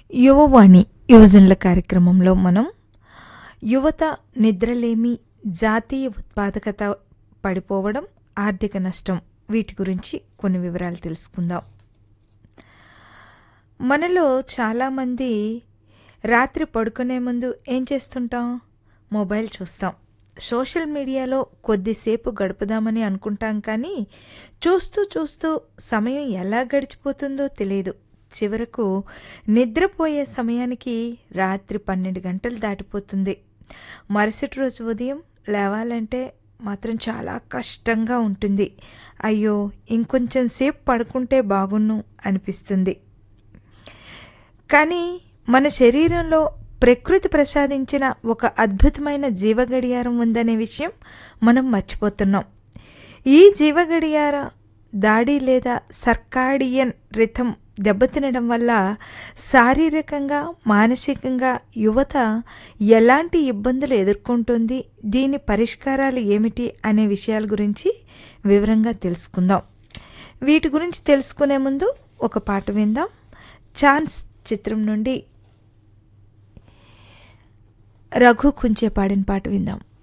యువవాణి యువజనుల కార్యక్రమంలో మనం యువత నిద్రలేమి జాతీయ ఉత్పాదకత పడిపోవడం ఆర్థిక నష్టం వీటి గురించి కొన్ని వివరాలు తెలుసుకుందాం మనలో చాలామంది రాత్రి పడుకునే ముందు ఏం చేస్తుంటాం మొబైల్ చూస్తాం సోషల్ మీడియాలో కొద్దిసేపు గడుపుదామని అనుకుంటాం కానీ చూస్తూ చూస్తూ సమయం ఎలా గడిచిపోతుందో తెలియదు చివరకు నిద్రపోయే సమయానికి రాత్రి పన్నెండు గంటలు దాటిపోతుంది మరుసటి రోజు ఉదయం లేవాలంటే మాత్రం చాలా కష్టంగా ఉంటుంది అయ్యో ఇంకొంచెం సేపు పడుకుంటే బాగున్ను అనిపిస్తుంది కానీ మన శరీరంలో ప్రకృతి ప్రసాదించిన ఒక అద్భుతమైన జీవగడియారం ఉందనే విషయం మనం మర్చిపోతున్నాం ఈ జీవగడియార దాడి లేదా సర్కాడియన్ రిథం దెబ్బతినడం వల్ల శారీరకంగా మానసికంగా యువత ఎలాంటి ఇబ్బందులు ఎదుర్కొంటుంది దీని పరిష్కారాలు ఏమిటి అనే విషయాల గురించి వివరంగా తెలుసుకుందాం వీటి గురించి తెలుసుకునే ముందు ఒక పాట విందాం ఛాన్స్ చిత్రం నుండి రఘు కుంచే పాడిన పాట విందాం